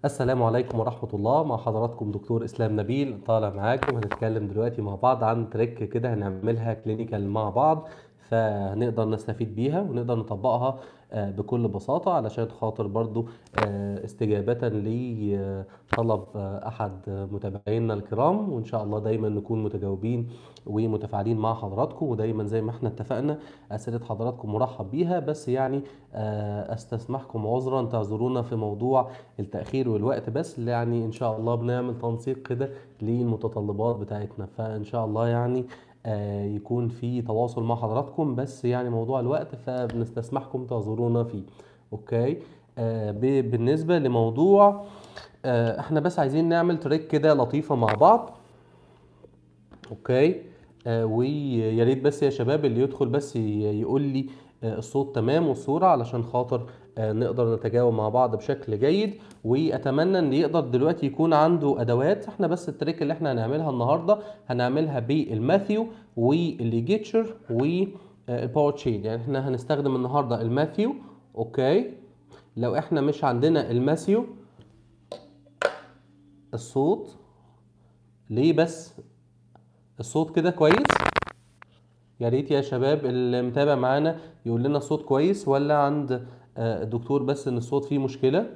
السلام عليكم ورحمة الله مع حضراتكم دكتور إسلام نبيل طالع معاكم هنتكلم دلوقتي مع بعض عن تريك كده هنعملها كلينيكال مع بعض فهنقدر نستفيد بيها ونقدر نطبقها آه، بكل بساطة علشان خاطر برضو آه، استجابة لطلب آه، أحد متابعينا الكرام وإن شاء الله دايما نكون متجاوبين ومتفاعلين مع حضراتكم ودايما زي ما احنا اتفقنا أسئلة حضراتكم مرحب بيها بس يعني آه، أستسمحكم عذرا تعذرونا في موضوع التأخير والوقت بس يعني إن شاء الله بنعمل تنسيق كده للمتطلبات بتاعتنا فإن شاء الله يعني آه، يكون في تواصل مع حضراتكم بس يعني موضوع الوقت فبنستسمحكم تعذرونا فيه اوكي آه، ب- بالنسبة لموضوع آه، احنا بس عايزين نعمل تريك كده لطيفة مع بعض اوكي آه ويا ريت بس يا شباب اللي يدخل بس ي- يقول لي آه الصوت تمام والصورة علشان خاطر آه نقدر نتجاوب مع بعض بشكل جيد واتمنى ان يقدر دلوقتي يكون عنده ادوات احنا بس التريك اللي احنا هنعملها النهارده هنعملها بالماثيو والليجيتشر والباور تشين يعني احنا هنستخدم النهارده الماثيو اوكي لو احنا مش عندنا الماثيو الصوت ليه بس الصوت كده كويس يا ريت يا شباب اللي متابع معانا يقول لنا الصوت كويس ولا عند آه، الدكتور بس ان الصوت فيه مشكلة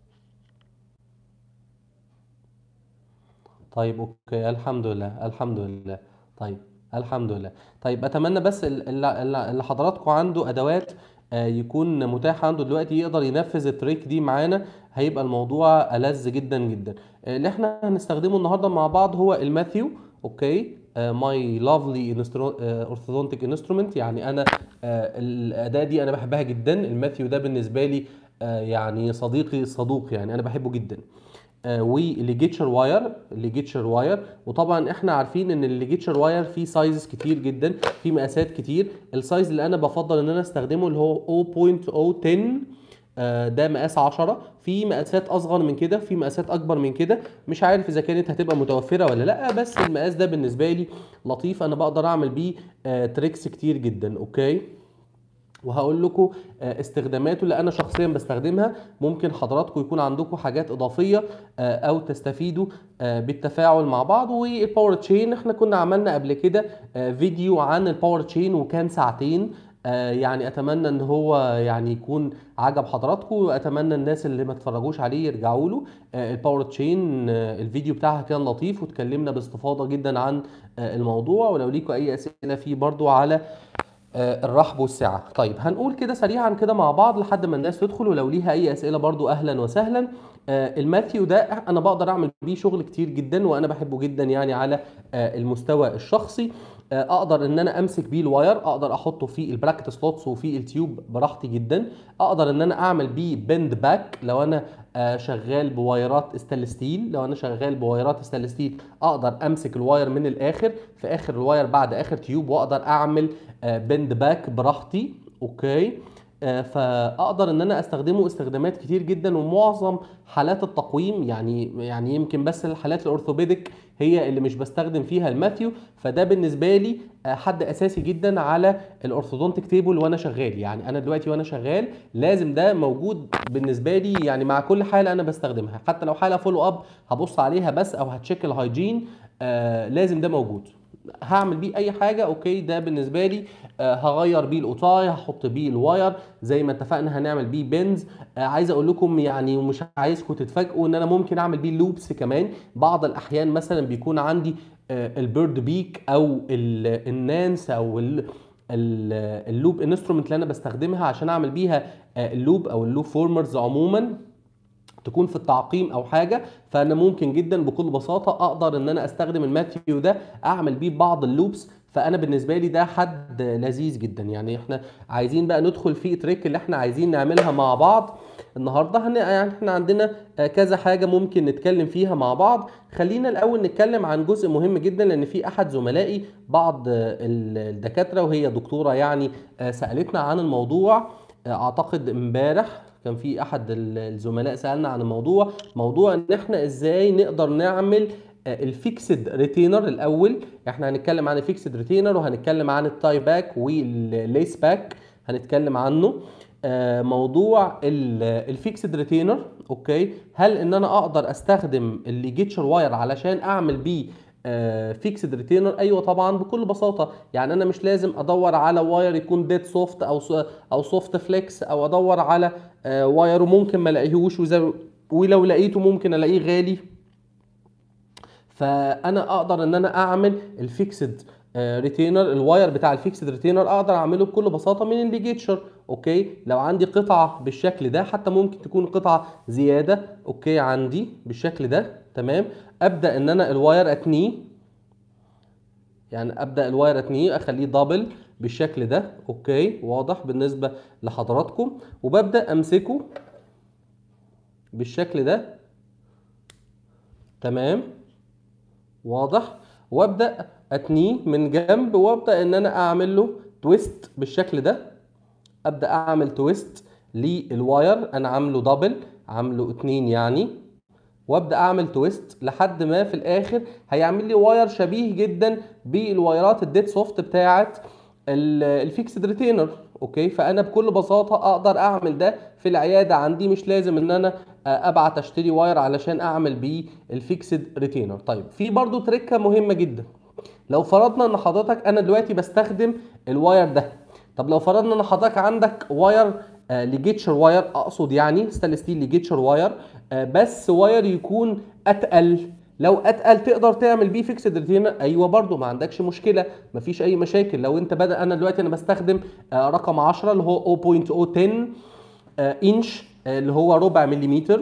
طيب اوكي الحمد لله الحمد لله طيب الحمد لله طيب اتمنى بس ال- ال- ال- اللي حضراتكم عنده ادوات آه، يكون متاح عنده دلوقتي يقدر ينفذ التريك دي معانا هيبقى الموضوع ألذ جدا جدا آه، اللي احنا هنستخدمه النهارده مع بعض هو الماثيو اوكي ماي لافلي اورثودونتيك انسترومنت يعني انا آه، الاداه دي انا بحبها جدا الماثيو ده بالنسبه لي آه، يعني صديقي الصدوق يعني انا بحبه جدا والليجيتشر واير الليجيتشر واير وطبعا احنا عارفين ان الليجيتشر واير فيه سايزز كتير جدا في مقاسات كتير السايز اللي انا بفضل ان انا استخدمه اللي هو 0.010 آه، ده مقاس 10 في مقاسات اصغر من كده في مقاسات اكبر من كده مش عارف اذا كانت هتبقى متوفره ولا لا بس المقاس ده بالنسبه لي لطيف انا بقدر اعمل بيه آه، تريكس كتير جدا اوكي وهقول لكم آه، استخداماته اللي انا شخصيا بستخدمها ممكن حضراتكم يكون عندكم حاجات اضافيه آه، او تستفيدوا آه، بالتفاعل مع بعض والباور تشين احنا كنا عملنا قبل كده آه، فيديو عن الباور تشين وكان ساعتين آه، يعني اتمنى ان هو يعني يكون عجب حضراتكم واتمنى الناس اللي ما اتفرجوش عليه يرجعوا له آه، الباور تشين آه، الفيديو بتاعها كان لطيف واتكلمنا باستفاضه جدا عن آه، الموضوع ولو ليكم اي اسئله فيه برضو على آه، الرحب والسعة طيب هنقول كده سريعا كده مع بعض لحد ما الناس تدخل ولو ليها اي اسئله برضو اهلا وسهلا آه، الماثيو ده انا بقدر اعمل بيه شغل كتير جدا وانا بحبه جدا يعني على آه، المستوى الشخصي آه، اقدر ان انا امسك بيه الواير اقدر احطه في البراكت سلوتس وفي التيوب براحتي جدا اقدر ان انا اعمل بيه بند باك لو انا آه، شغال بوايرات ستانلس ستيل لو انا شغال بوايرات ستانلس ستيل اقدر امسك الواير من الاخر في اخر الواير بعد اخر تيوب واقدر اعمل بند باك براحتي اوكي آه، فاقدر ان انا استخدمه استخدامات كتير جدا ومعظم حالات التقويم يعني يعني يمكن بس الحالات الاورثوبيدك هي اللي مش بستخدم فيها الماثيو فده بالنسبه لي آه، حد اساسي جدا على الاورثودونتيك تيبل وانا شغال يعني انا دلوقتي وانا شغال لازم ده موجود بالنسبه لي يعني مع كل حاله انا بستخدمها حتى لو حاله فولو اب هبص عليها بس او هتشيك الهايجين آه لازم ده موجود هعمل بيه اي حاجه اوكي ده بالنسبه لي آه هغير بيه القطاي هحط بيه الواير زي ما اتفقنا هنعمل بيه بنز آه عايز اقول لكم يعني ومش عايزكم تتفاجئوا ان انا ممكن اعمل بيه لوبس كمان بعض الاحيان مثلا بيكون عندي آه البيرد بيك او ال- النانس او ال ال- اللوب انسترومنت اللي انا بستخدمها عشان اعمل بيها آه اللوب او اللوب فورمرز عموما تكون في التعقيم او حاجه فانا ممكن جدا بكل بساطه اقدر ان انا استخدم الماثيو ده اعمل بيه بعض اللوبس فانا بالنسبه لي ده حد لذيذ جدا يعني احنا عايزين بقى ندخل في تريك اللي احنا عايزين نعملها مع بعض النهارده هن... يعني احنا عندنا آه، كذا حاجه ممكن نتكلم فيها مع بعض خلينا الاول نتكلم عن جزء مهم جدا لان في احد زملائي بعض آه، ال- الدكاتره وهي دكتوره يعني آه، سالتنا عن الموضوع آه، اعتقد امبارح كان في احد ال- الزملاء سالنا عن الموضوع موضوع ان احنا ازاي نقدر نعمل الفيكسد ريتينر الاول احنا هنتكلم عن الفيكسد ريتينر وهنتكلم عن التاي باك والليس باك هنتكلم عنه آه، موضوع الفيكسد ريتينر اوكي هل ان انا اقدر استخدم الليجيتشر واير علشان اعمل بيه فيكسد ريتينر ايوه طبعا بكل بساطه يعني انا مش لازم ادور على واير يكون ديد سوفت او س- او سوفت فليكس او ادور على آه، واير وممكن ما الاقيهوش وزي- ولو لقيته ممكن الاقيه غالي فانا اقدر ان انا اعمل الفيكسد ريتينر الواير بتاع الفيكسد ريتينر اقدر اعمله بكل بساطه من الليجيتشر اوكي لو عندي قطعه بالشكل ده حتى ممكن تكون قطعه زياده اوكي عندي بالشكل ده تمام ابدا ان انا الواير اتنيه يعني ابدا الواير اتنيه اخليه دبل بالشكل ده اوكي واضح بالنسبه لحضراتكم وببدا امسكه بالشكل ده تمام واضح وابدا اتنيه من جنب وابدا ان انا اعمل له تويست بالشكل ده ابدا اعمل تويست للواير انا عامله دبل عامله اتنين يعني وابدا اعمل تويست لحد ما في الاخر هيعمل لي واير شبيه جدا بالوايرات الديد سوفت بتاعه الفيكسد ريتينر اوكي فانا بكل بساطه اقدر اعمل ده في العياده عندي مش لازم ان انا آه، ابعت اشتري واير علشان اعمل بيه الفيكسد ريتينر طيب في برضو تريكه مهمه جدا لو فرضنا ان حضرتك انا دلوقتي بستخدم الواير ده طب لو فرضنا ان حضرتك عندك واير آه ليجيتشر واير اقصد يعني ستانلس ستيل ليجيتشر واير آه بس واير يكون اتقل لو اتقل تقدر تعمل بيه فيكسد ريتينر ايوه برضو ما عندكش مشكله مفيش اي مشاكل لو انت بدا انا دلوقتي انا بستخدم آه رقم 10 اللي هو 0.010 آه انش آه اللي هو ربع مليمتر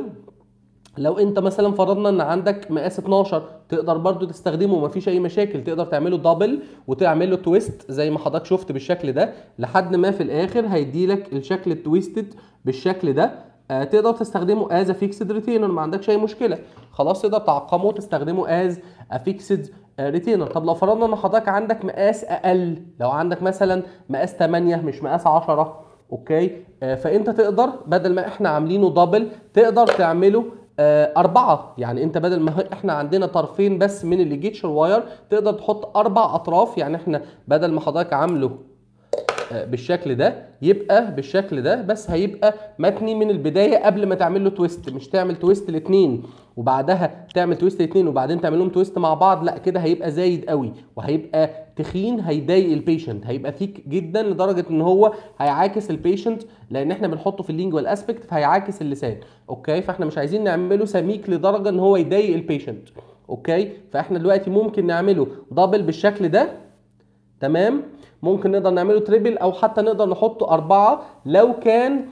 لو انت مثلا فرضنا ان عندك مقاس 12 تقدر برضو تستخدمه مفيش اي مشاكل تقدر تعمله دبل وتعمل له تويست زي ما حضرتك شفت بالشكل ده لحد ما في الاخر هيديلك الشكل التويستد بالشكل ده آه تقدر تستخدمه از فيكسد ريتينر ما عندكش اي مشكله خلاص تقدر تعقمه وتستخدمه از فيكسد ريتينر طب لو فرضنا ان حضرتك عندك مقاس اقل لو عندك مثلا مقاس 8 مش مقاس 10 اوكي آه فانت تقدر بدل ما احنا عاملينه دبل تقدر تعمله آه، أربعة يعني أنت بدل ما هي- إحنا عندنا طرفين بس من الليجيتشر واير تقدر تحط أربع أطراف يعني إحنا بدل ما حضرتك عامله آه، بالشكل ده يبقى بالشكل ده بس هيبقى متني من البدايه قبل ما تعمل له تويست مش تعمل تويست الاثنين وبعدها تعمل تويست الاثنين وبعدين تعمل لهم تويست مع بعض لا كده هيبقى زايد قوي وهيبقى تخين هيضايق البيشنت هيبقى ثيك جدا لدرجه ان هو هيعاكس البيشنت لان احنا بنحطه في اللينجوال اسبكت فهيعاكس اللسان اوكي فاحنا مش عايزين نعمله سميك لدرجه ان هو يضايق البيشنت اوكي فاحنا دلوقتي ممكن نعمله دبل بالشكل ده تمام ممكن نقدر نعمله تريبل او حتى نقدر نحطه اربعه لو كان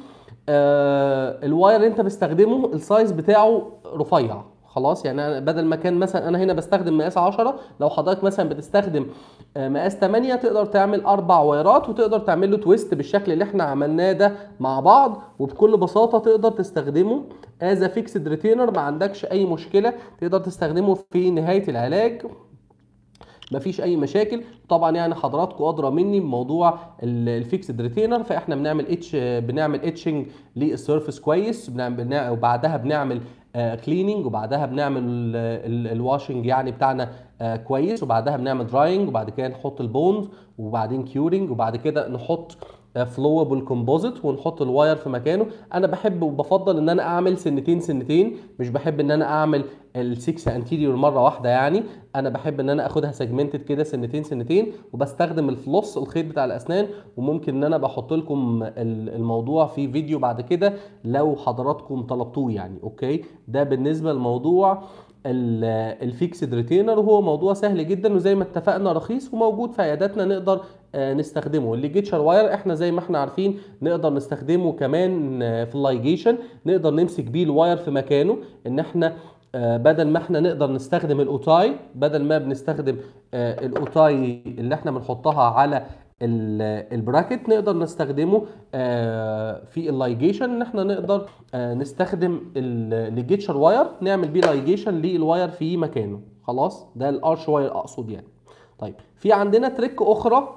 آه الواير اللي انت بتستخدمه السايز بتاعه رفيع خلاص يعني أنا بدل ما كان مثلا انا هنا بستخدم مقاس 10 لو حضرتك مثلا بتستخدم آه، مقاس 8 تقدر تعمل اربع وايرات وتقدر تعمل له تويست بالشكل اللي احنا عملناه ده مع بعض وبكل بساطه تقدر تستخدمه از فيكسد ريتينر ما عندكش اي مشكله تقدر تستخدمه في نهايه العلاج مفيش اي مشاكل طبعا يعني حضراتكم ادرى مني بموضوع الفيكسد ريتينر فاحنا بنعمل اتش بنعمل اتشنج للسيرفيس كويس بنعمل بنع- وبعدها بنعمل كليننج وبعدها بنعمل الواشنج يعني بتاعنا آه، كويس وبعدها بنعمل دراينج وبعد كده نحط البوند وبعدين كيورنج وبعد كده نحط فلوبل كومبوزيت ونحط الواير في مكانه انا بحب وبفضل ان انا اعمل سنتين سنتين مش بحب ان انا اعمل ال6 انتيريور مره واحده يعني انا بحب ان انا اخدها سيجمنتد كده سنتين سنتين وبستخدم الفلوس الخيط بتاع الاسنان وممكن ان انا بحط لكم ال- الموضوع في فيديو بعد كده لو حضراتكم طلبتوه يعني اوكي ده بالنسبه لموضوع الفيكسد ريتينر وهو موضوع سهل جدا وزي ما اتفقنا رخيص وموجود في عياداتنا نقدر آه، نستخدمه الليجيتشر واير احنا زي ما احنا عارفين نقدر نستخدمه كمان آه، في اللايجيشن نقدر نمسك بيه الواير في مكانه ان احنا آه، بدل ما احنا نقدر نستخدم الاوتاي بدل ما بنستخدم آه، الاوتاي اللي احنا بنحطها على ال- البراكت نقدر نستخدمه آه، في اللايجيشن ان احنا نقدر آه، نستخدم الليجيتشر واير نعمل بيه لايجيشن للواير في مكانه خلاص ده الارش واير اقصد يعني طيب في عندنا تريك اخرى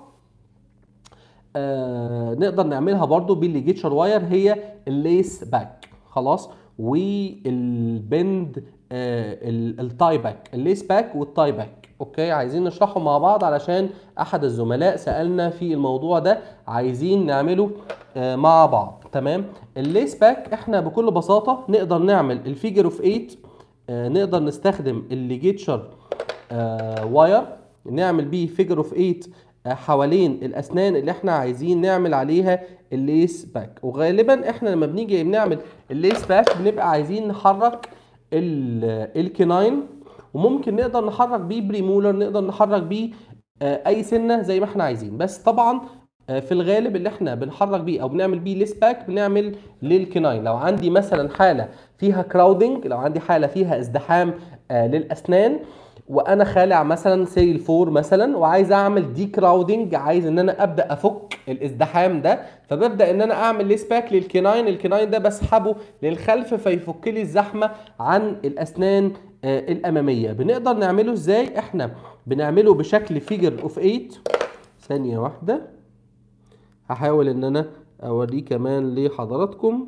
آه نقدر نعملها برضو بالليجيتشر واير هي الليس باك خلاص والبند آه ال- التاي باك الليس باك والتاي باك اوكي عايزين نشرحهم مع بعض علشان احد الزملاء سالنا في الموضوع ده عايزين نعمله آه مع بعض تمام الليس باك احنا بكل بساطه نقدر نعمل الفيجر اوف 8 آه نقدر نستخدم الليجيتشر آه واير نعمل بيه فيجر اوف 8 آه حوالين الاسنان اللي احنا عايزين نعمل عليها الليس باك وغالبا احنا لما بنيجي بنعمل الليس باك بنبقى عايزين نحرك الكناين وممكن نقدر نحرك بيه بريمولر نقدر نحرك بيه آه اي سنه زي ما احنا عايزين بس طبعا آه في الغالب اللي احنا بنحرك بيه او بنعمل بيه ليس باك بنعمل للكناين لو عندي مثلا حاله فيها كراودنج لو عندي حاله فيها ازدحام آه للاسنان وانا خالع مثلا سيل فور مثلا وعايز اعمل دي كراودنج عايز ان انا ابدا افك الازدحام ده فببدا ان انا اعمل ليس باك للكناين الكناين ده بسحبه للخلف فيفك لي الزحمه عن الاسنان آه الاماميه بنقدر نعمله ازاي احنا بنعمله بشكل فيجر اوف 8 ثانيه واحده هحاول ان انا اوريه كمان لحضراتكم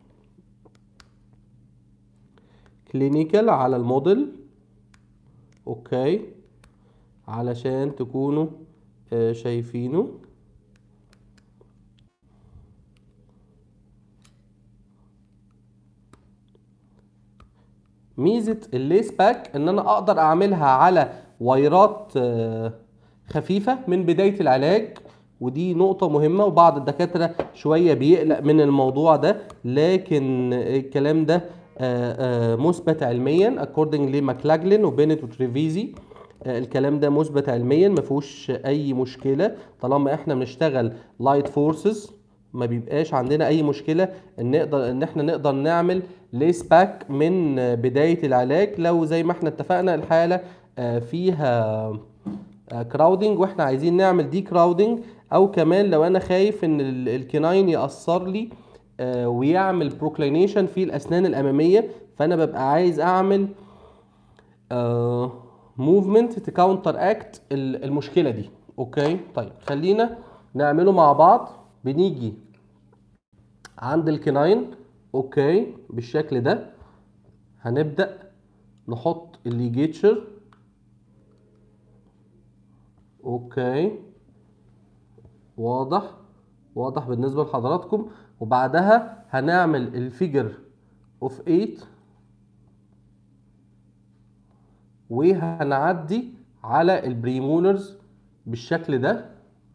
كلينيكال على الموديل اوكي علشان تكونوا آه شايفينه ميزه الليس باك ان انا اقدر اعملها على وايرات آه خفيفه من بدايه العلاج ودي نقطة مهمة وبعض الدكاترة شوية بيقلق من الموضوع ده لكن الكلام ده آآ آآ مثبت علميا according لماكلاجلين وبينت وتريفيزي الكلام ده مثبت علميا ما فيهوش اي مشكله طالما احنا بنشتغل لايت فورسز ما بيبقاش عندنا اي مشكله ان نقدر ان احنا نقدر نعمل ليس باك من بدايه العلاج لو زي ما احنا اتفقنا الحاله فيها كراودنج واحنا عايزين نعمل دي كراودنج او كمان لو انا خايف ان الكناين ياثر لي ويعمل بروكلينيشن في الاسنان الاماميه فانا ببقى عايز اعمل موفمنت تكاونتر اكت المشكله دي اوكي طيب خلينا نعمله مع بعض بنيجي عند الكناين اوكي بالشكل ده هنبدا نحط الليجيتشر اوكي واضح واضح بالنسبه لحضراتكم وبعدها هنعمل الفيجر اوف 8 وهنعدي على البريمولرز بالشكل ده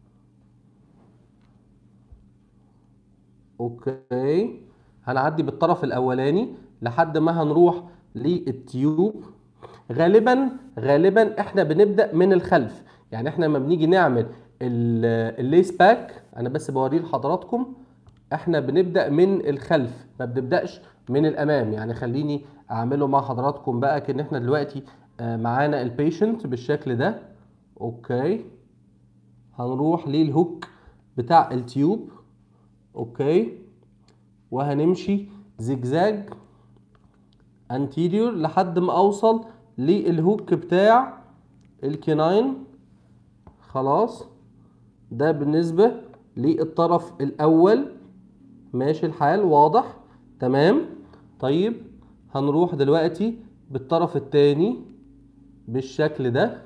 اوكي هنعدي بالطرف الاولاني لحد ما هنروح للتيوب غالبا غالبا احنا بنبدا من الخلف يعني احنا لما بنيجي نعمل الليس باك انا بس بوريه لحضراتكم احنا بنبدا من الخلف ما بنبداش من الامام يعني خليني اعمله مع حضراتكم بقى كان احنا دلوقتي معانا البيشنت بالشكل ده اوكي هنروح للهوك بتاع التيوب اوكي وهنمشي زجزاج انتيريور لحد ما اوصل للهوك بتاع الكناين خلاص ده بالنسبة للطرف الأول ماشي الحال واضح تمام طيب هنروح دلوقتي بالطرف التاني بالشكل ده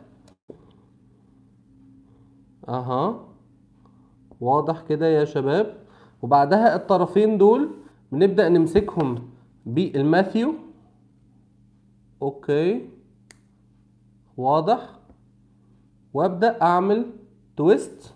اها واضح كده يا شباب وبعدها الطرفين دول بنبدأ نمسكهم بالماثيو اوكي واضح وابدأ اعمل تويست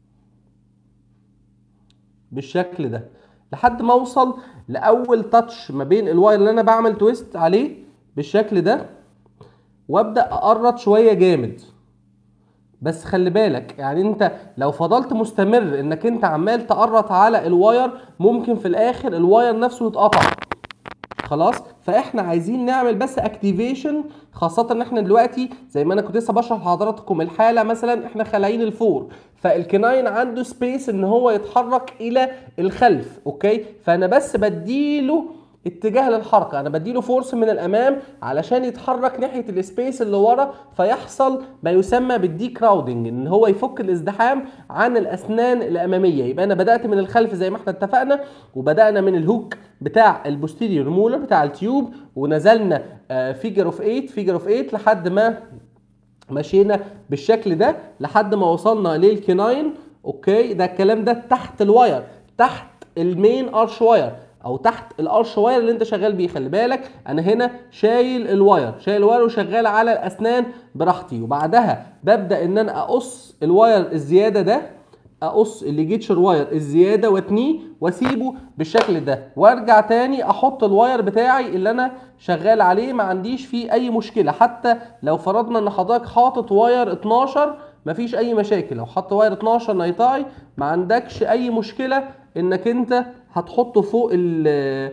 بالشكل ده لحد ما اوصل لاول تاتش ما بين الواير اللي انا بعمل تويست عليه بالشكل ده وابدا اقرط شويه جامد بس خلي بالك يعني انت لو فضلت مستمر انك انت عمال تقرط على الواير ممكن في الاخر الواير نفسه يتقطع خلاص فاحنا عايزين نعمل بس اكتيفيشن خاصة ان احنا دلوقتي زي ما انا كنت لسه بشرح لحضراتكم الحالة مثلا احنا خالعين الفور فالكناين عنده سبيس ان هو يتحرك الى الخلف اوكي فانا بس بديله اتجاه للحركه انا بديله فورس من الامام علشان يتحرك ناحيه السبيس اللي ورا فيحصل ما يسمى بالدي كراودنج ان هو يفك الازدحام عن الاسنان الاماميه يبقى انا بدات من الخلف زي ما احنا اتفقنا وبدانا من الهوك بتاع البوستيريور مولر بتاع التيوب ونزلنا فيجر اوف 8 فيجر اوف 8 لحد ما مشينا بالشكل ده لحد ما وصلنا للكناين اوكي ده الكلام ده تحت الواير تحت المين ارش واير او تحت الارش واير اللي انت شغال بيه خلي بالك انا هنا شايل الواير شايل الواير وشغال على الاسنان براحتي وبعدها ببدا ان انا اقص الواير الزياده ده اقص الليجيتشر واير الزياده واتنيه واسيبه بالشكل ده وارجع تاني احط الواير بتاعي اللي انا شغال عليه ما عنديش فيه اي مشكله حتى لو فرضنا ان حضرتك حاطط واير 12 مفيش اي مشاكل لو حط واير 12 نايتاي ما عندكش اي مشكله انك انت هتحطه فوق ال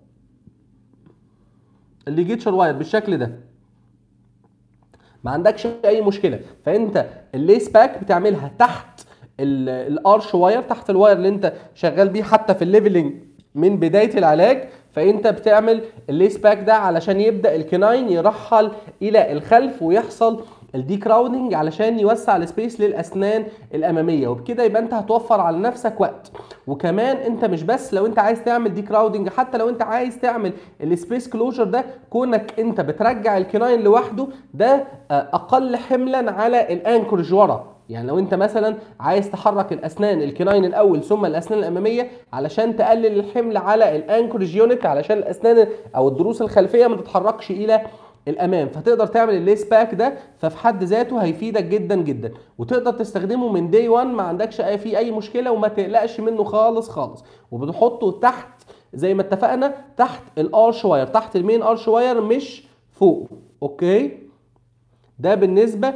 الليجيتشر واير بالشكل ده ما عندكش اي مشكله فانت الليس باك بتعملها تحت الارش واير تحت الواير اللي انت شغال بيه حتى في الليفلنج من بدايه العلاج فانت بتعمل الليس باك ده علشان يبدا الكناين يرحل الى الخلف ويحصل الدي كراودنج علشان يوسع السبيس للاسنان الاماميه وبكده يبقى انت هتوفر على نفسك وقت وكمان انت مش بس لو انت عايز تعمل دي كراودنج حتى لو انت عايز تعمل السبيس كلوجر ده كونك انت بترجع الكناين لوحده ده اقل حملا على الانكورج ورا يعني لو انت مثلا عايز تحرك الاسنان الكناين الاول ثم الاسنان الاماميه علشان تقلل الحمل على الانكورج يونت علشان الاسنان او الضروس الخلفيه ما تتحركش الى الامام فتقدر تعمل الليس باك ده ففي حد ذاته هيفيدك جدا جدا وتقدر تستخدمه من دي 1 ما عندكش اي فيه اي مشكله وما تقلقش منه خالص خالص وبتحطه تحت زي ما اتفقنا تحت الارش واير تحت المين ارش واير مش فوق اوكي ده بالنسبه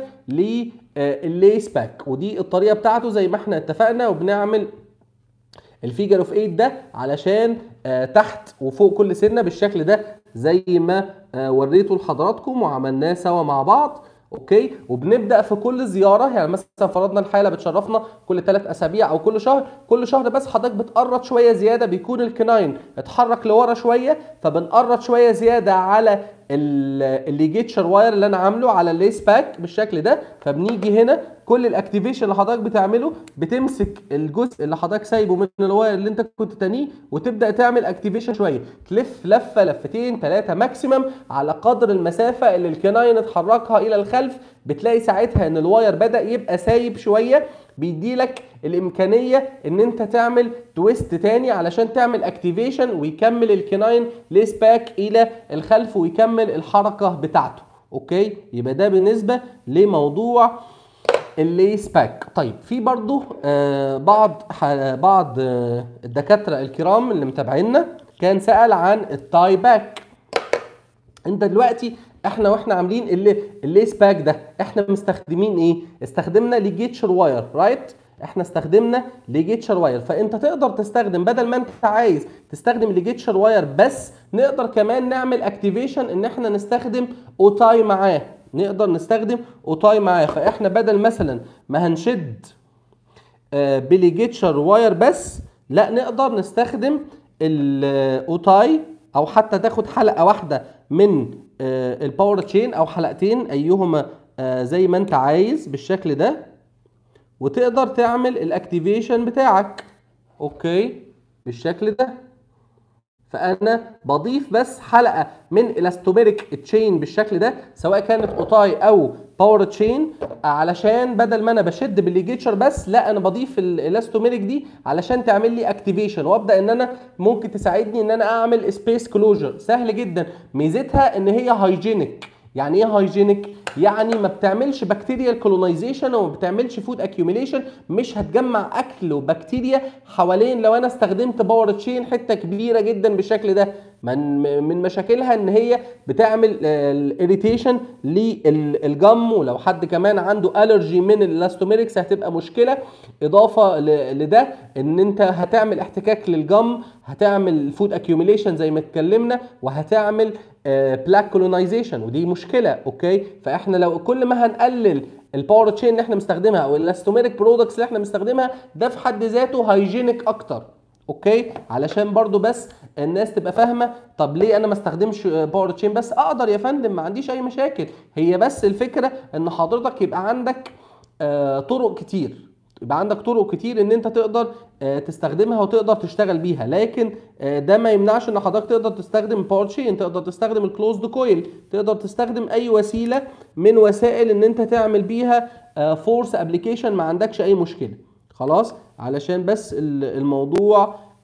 للليس باك ودي الطريقه بتاعته زي ما احنا اتفقنا وبنعمل الفيجر اوف 8 ده علشان آه تحت وفوق كل سنه بالشكل ده زي ما آه وريته لحضراتكم وعملناه سوا مع بعض اوكي وبنبدا في كل زياره يعني مثلا فرضنا الحاله بتشرفنا كل ثلاث اسابيع او كل شهر كل شهر بس حضرتك بتقرط شويه زياده بيكون الكناين اتحرك لورا شويه فبنقرط شويه زياده على الليجيتشر واير اللي انا عامله على الليس باك بالشكل ده فبنيجي هنا كل الاكتيفيشن اللي حضرتك بتعمله بتمسك الجزء اللي حضرتك سايبه من الواير اللي انت كنت تانيه وتبدا تعمل اكتيفيشن شويه تلف لفه لفتين ثلاثه ماكسيمم على قدر المسافه اللي الكناين اتحركها الى الخلف بتلاقي ساعتها ان الواير بدا يبقى سايب شويه بيدي لك الامكانيه ان انت تعمل تويست تاني علشان تعمل اكتيفيشن ويكمل الكناين ليس باك الى الخلف ويكمل الحركه بتاعته اوكي يبقى ده بالنسبه لموضوع الليس باك طيب في برضو آه بعض بعض آه الدكاتره الكرام اللي متابعينا كان سال عن التاي باك انت دلوقتي احنا واحنا عاملين اللي الليس باك ده احنا مستخدمين ايه استخدمنا ليجيتشر واير رايت احنا استخدمنا ليجيتشر واير فانت تقدر تستخدم بدل ما انت عايز تستخدم ليجيتشر واير بس نقدر كمان نعمل اكتيفيشن ان احنا نستخدم اوتاي معاه نقدر نستخدم اوتاي معاه فاحنا بدل مثلا ما هنشد آه بليجيتشر واير بس لا نقدر نستخدم الاوتاي او حتى تاخد حلقه واحده من آه الباور تشين او حلقتين ايهما آه زي ما انت عايز بالشكل ده وتقدر تعمل الاكتيفيشن بتاعك اوكي بالشكل ده فانا بضيف بس حلقه من الاستوميريك تشين بالشكل ده سواء كانت اوتاي او باور تشين علشان بدل ما انا بشد بالليجيتشر بس لا انا بضيف الاستوميريك دي علشان تعمل لي اكتيفيشن وابدا ان انا ممكن تساعدني ان انا اعمل سبيس كلوجر سهل جدا ميزتها ان هي هايجينيك يعني ايه هايجينيك يعني ما بتعملش بكتيريال كولونايزيشن وما بتعملش فود اكيوميليشن مش هتجمع اكل وبكتيريا حوالين لو انا استخدمت باور تشين حته كبيره جدا بالشكل ده من من مشاكلها ان هي بتعمل الاريتيشن للجم ولو حد كمان عنده الرجي من الاستوميركس هتبقى مشكله اضافه لده ان انت هتعمل احتكاك للجم هتعمل فود اكيوميليشن زي ما اتكلمنا وهتعمل بلاك كولونايزيشن ودي مشكله اوكي فاحنا لو كل ما هنقلل الباور تشين اللي احنا بنستخدمها او الاستوميريك برودكتس اللي احنا بنستخدمها ده في حد ذاته هايجينيك اكتر اوكي علشان برضو بس الناس تبقى فاهمه طب ليه انا ما استخدمش باور تشين بس اقدر يا فندم ما عنديش اي مشاكل هي بس الفكره ان حضرتك يبقى عندك آه طرق كتير يبقى عندك طرق كتير ان انت تقدر آه تستخدمها وتقدر تشتغل بيها لكن آه ده ما يمنعش ان حضرتك تقدر تستخدم باور تشين تقدر تستخدم الكلوزد كويل تقدر تستخدم اي وسيله من وسائل ان انت تعمل بيها فورس ابلكيشن ما عندكش اي مشكله خلاص علشان بس الموضوع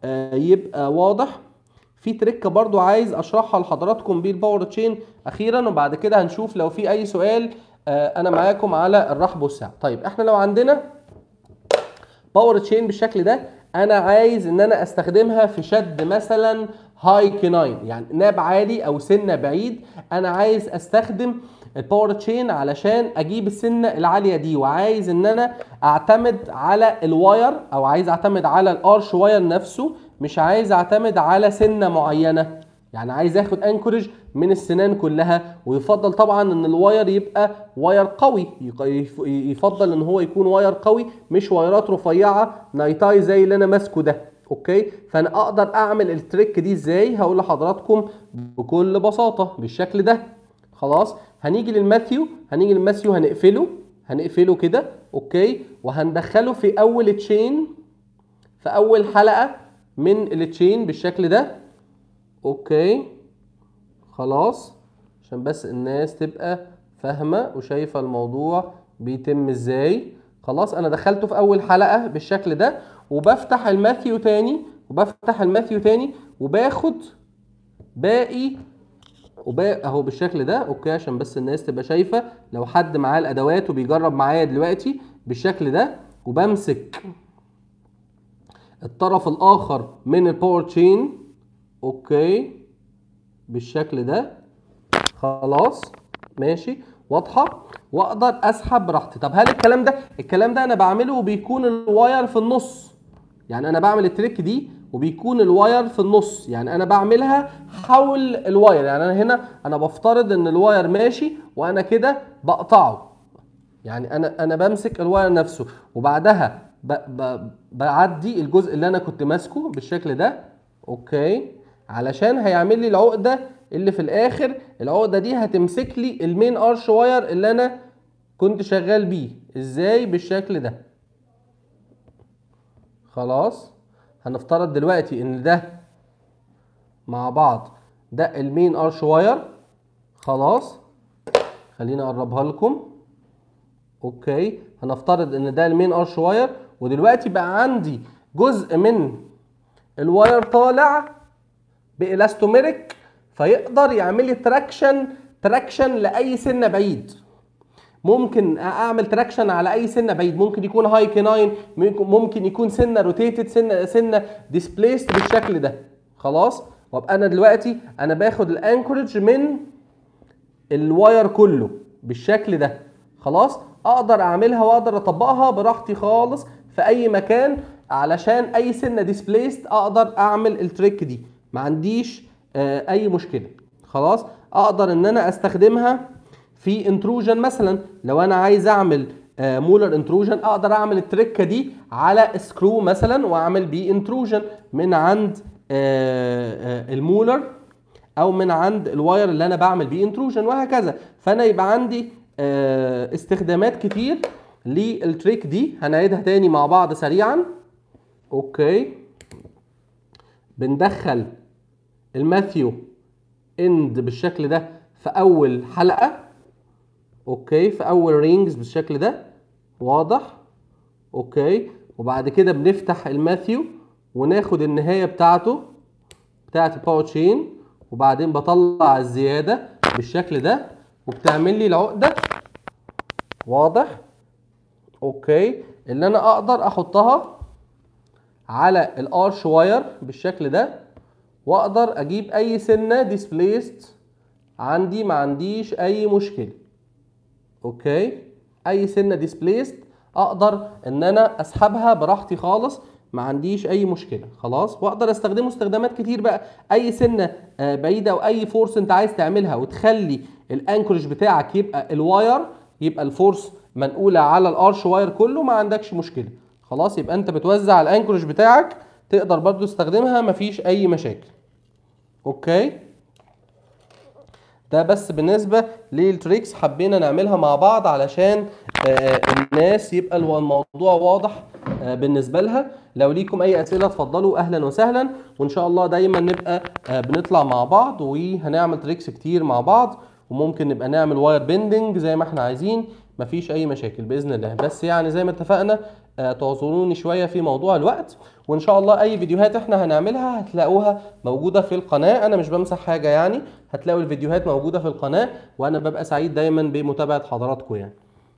آه، يبقى واضح في تريكه برضو عايز اشرحها لحضراتكم بيه الباور تشين اخيرا وبعد كده هنشوف لو في اي سؤال آه، انا معاكم على الرحب والسعه طيب احنا لو عندنا باور تشين بالشكل ده انا عايز ان انا استخدمها في شد مثلا هاي كيناين يعني ناب عالي او سنه بعيد انا عايز استخدم الباور تشين علشان اجيب السنه العاليه دي وعايز ان انا اعتمد على الواير او عايز اعتمد على الارش واير نفسه مش عايز اعتمد على سنه معينه يعني عايز اخد انكورج من السنان كلها ويفضل طبعا ان الواير يبقى واير قوي يق- يف- يفضل ان هو يكون واير قوي مش وايرات رفيعه نايتاي زي اللي انا ماسكه ده اوكي فانا اقدر اعمل التريك دي ازاي هقول لحضراتكم بكل بساطه بالشكل ده خلاص هنيجي للماثيو هنيجي للماثيو هنقفله هنقفله كده اوكي وهندخله في اول تشين في اول حلقه من التشين بالشكل ده اوكي خلاص عشان بس الناس تبقى فاهمه وشايفه الموضوع بيتم ازاي خلاص انا دخلته في اول حلقه بالشكل ده وبفتح الماثيو تاني وبفتح الماثيو تاني وباخد باقي وباقي اهو بالشكل ده اوكي عشان بس الناس تبقى شايفه لو حد معاه الادوات وبيجرب معايا دلوقتي بالشكل ده وبمسك الطرف الاخر من الباور تشين اوكي بالشكل ده خلاص ماشي واضحه واقدر اسحب براحتي طب هل الكلام ده الكلام ده انا بعمله وبيكون الواير في النص يعني انا بعمل التريك دي وبيكون الواير في النص يعني انا بعملها حول الواير يعني انا هنا انا بفترض ان الواير ماشي وانا كده بقطعه يعني انا انا بمسك الواير نفسه وبعدها ب ب بعدي الجزء اللي انا كنت ماسكه بالشكل ده اوكي علشان هيعمل لي العقده اللي في الاخر العقده دي هتمسك لي المين ارش واير اللي انا كنت شغال بيه ازاي بالشكل ده خلاص هنفترض دلوقتي ان ده مع بعض ده المين ارش واير خلاص خليني اقربها لكم اوكي هنفترض ان ده المين ارش واير ودلوقتي بقى عندي جزء من الواير طالع بالاستوميريك فيقدر يعمل لي تراكشن تراكشن لاي سنه بعيد ممكن اعمل تراكشن على اي سنه بعيد ممكن يكون هاي كيناين ممكن ممكن يكون سنه روتيتد سنه سنه ديسبليست بالشكل ده خلاص وابقى انا دلوقتي انا باخد الانكورج من الواير كله بالشكل ده خلاص اقدر اعملها واقدر اطبقها براحتي خالص في اي مكان علشان اي سنه ديسبليست اقدر اعمل التريك دي ما عنديش آه اي مشكله خلاص اقدر ان انا استخدمها في انتروجن مثلا لو انا عايز اعمل آه مولر انتروجن اقدر اعمل التركه دي على سكرو مثلا واعمل بيه انتروجن من عند آه آه المولر او من عند الواير اللي انا بعمل بيه انتروجن وهكذا فانا يبقى عندي آه استخدامات كتير للتريك دي هنعيدها تاني مع بعض سريعا اوكي بندخل الماثيو اند بالشكل ده في اول حلقه اوكي في اول رينجز بالشكل ده واضح اوكي وبعد كده بنفتح الماثيو وناخد النهايه بتاعته بتاعت الباور تشين وبعدين بطلع الزياده بالشكل ده وبتعمل لي العقده واضح اوكي اللي انا اقدر احطها على الارش واير بالشكل ده واقدر اجيب اي سنه ديسبليست عندي ما عنديش اي مشكله اوكي اي سنه ديسبليست اقدر ان انا اسحبها براحتي خالص ما عنديش اي مشكله خلاص واقدر استخدمه استخدامات كتير بقى اي سنه آه، بعيده او اي فورس انت عايز تعملها وتخلي الانكورج بتاعك يبقى الواير يبقى الفورس منقوله على الارش واير كله ما عندكش مشكله خلاص يبقى انت بتوزع الانكورج بتاعك تقدر برضو تستخدمها مفيش اي مشاكل اوكي ده بس بالنسبه للتريكس حبينا نعملها مع بعض علشان آه، الناس يبقى الو- الموضوع واضح آه، بالنسبه لها لو ليكم اي اسئله اتفضلوا اهلا وسهلا وان شاء الله دايما نبقى آه، بنطلع مع بعض وهنعمل تريكس كتير مع بعض وممكن نبقى نعمل واير بيندنج زي ما احنا عايزين مفيش اي مشاكل باذن الله بس يعني زي ما اتفقنا آه، تعذروني شويه في موضوع الوقت وان شاء الله اي فيديوهات احنا هنعملها هتلاقوها موجوده في القناه انا مش بمسح حاجه يعني هتلاقوا الفيديوهات موجوده في القناه وانا ببقى سعيد دايما بمتابعه حضراتكم يعني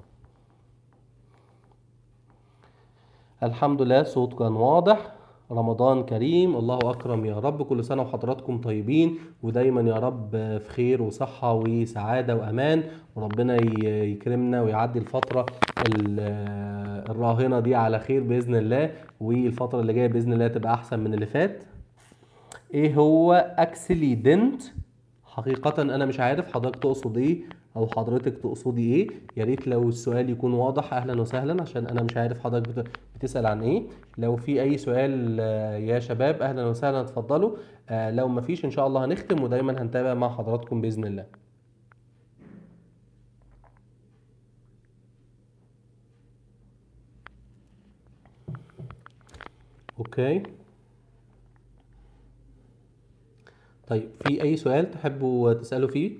الحمد لله صوت كان واضح رمضان كريم الله أكرم يا رب كل سنة وحضراتكم طيبين ودايما يا رب في خير وصحة وسعادة وأمان وربنا ي- يكرمنا ويعدي الفترة ال- الراهنة دي على خير بإذن الله والفترة اللي جاية بإذن الله تبقى أحسن من اللي فات ايه هو اكسليدنت حقيقة انا مش عارف حضرتك تقصد ايه او حضرتك تقصدي ايه يا ريت لو السؤال يكون واضح اهلا وسهلا عشان انا مش عارف حضرتك بت- بتسأل عن ايه لو في اي سؤال آه، يا شباب اهلا وسهلا اتفضلوا آه، لو مفيش ان شاء الله هنختم ودايما هنتابع مع حضراتكم بإذن الله اوكي طيب في اي سؤال تحبوا تسألوا فيه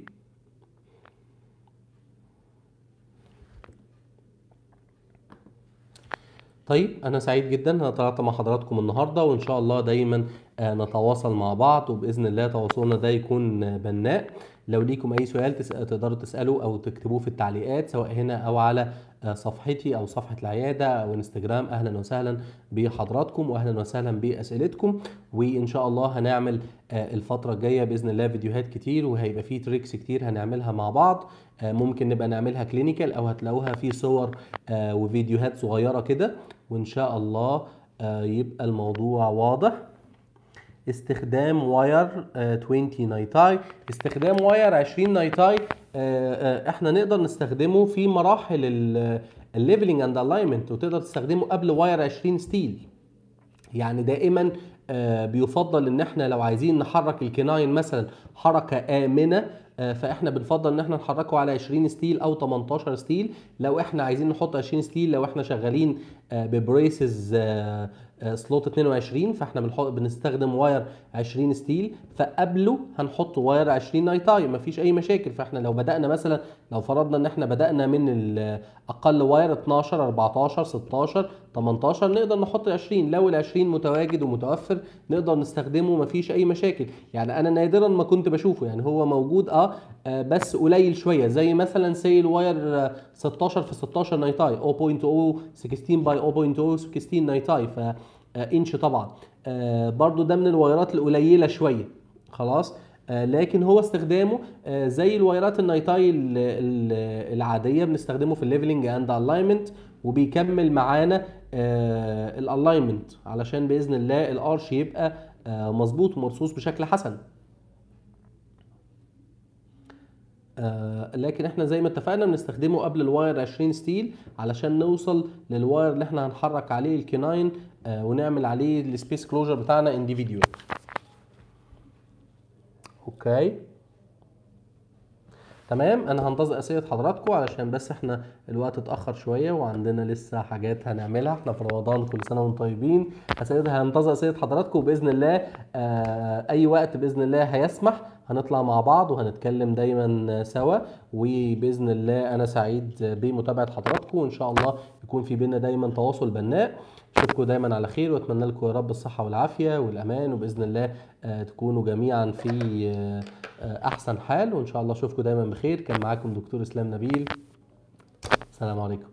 طيب انا سعيد جدا انا طلعت مع حضراتكم النهارده وان شاء الله دايما آه، نتواصل مع بعض وباذن الله تواصلنا ده يكون آه، بناء لو ليكم اي سؤال تس- تقدروا تسالوا او تكتبوه في التعليقات سواء هنا او على آه، صفحتي او صفحه العياده او انستجرام اهلا وسهلا بحضراتكم واهلا وسهلا باسئلتكم وان شاء الله هنعمل آه، الفتره الجايه باذن الله فيديوهات كتير وهيبقى فيه تريكس كتير هنعملها مع بعض آه، ممكن نبقى نعملها كلينيكال او هتلاقوها في صور آه، وفيديوهات صغيره كده وان شاء الله آه، يبقى الموضوع واضح استخدام واير آه، 20 نايتاي استخدام واير 20 نايتاي آه، آه، احنا نقدر نستخدمه في مراحل الليفلنج اند الاينمنت وتقدر تستخدمه قبل واير 20 ستيل يعني دائما آه، بيفضل ان احنا لو عايزين نحرك الكناين مثلا حركه امنه آه، فاحنا بنفضل ان احنا نحركه على 20 ستيل او 18 ستيل لو احنا عايزين نحط 20 ستيل لو احنا شغالين آه، ببريسز آه، آه، سلوت 22 فاحنا بنحط بنستخدم واير 20 ستيل فقبله هنحط واير 20 نايتاي مفيش اي مشاكل فاحنا لو بدانا مثلا لو فرضنا ان احنا بدانا من ال- اقل واير 12 14 16 18 نقدر نحط 20 لو ال 20 متواجد ومتوفر نقدر نستخدمه مفيش اي مشاكل يعني انا نادرا ما كنت بشوفه يعني هو موجود اه آه، بس قليل شويه زي مثلا سي الواير آه، 16 في 16 نايتاي 0.0 16 باي 0.0 16 نايتاي ف آه، انش طبعا آه، برضو ده من الوايرات القليله شويه خلاص آه، لكن هو استخدامه آه، زي الوايرات النايتاي ال- ال- العاديه بنستخدمه في الليفلنج اند الاينمنت وبيكمل معانا الالاينمنت علشان باذن الله الارش يبقى آه، مظبوط ومرصوص بشكل حسن آه، لكن احنا زي ما اتفقنا بنستخدمه قبل الواير 20 ستيل علشان نوصل للواير اللي احنا هنحرك عليه الكناين آه، ونعمل عليه السبيس كلوجر بتاعنا انديفيديوال اوكي تمام انا هنتظر اسئله حضراتكم علشان بس احنا الوقت اتاخر شويه وعندنا لسه حاجات هنعملها احنا في رمضان كل سنه وانتم طيبين اسئله هنتظر اسئله حضراتكم وباذن الله آه اي وقت باذن الله هيسمح هنطلع مع بعض وهنتكلم دايما سوا وباذن الله انا سعيد بمتابعه حضراتكم وان شاء الله يكون في بينا دايما تواصل بناء اشوفكم دايما على خير واتمنى لكم يا رب الصحه والعافيه والامان وباذن الله آه، تكونوا جميعا في آه، آه، احسن حال وان شاء الله اشوفكم دايما بخير كان معاكم دكتور اسلام نبيل السلام عليكم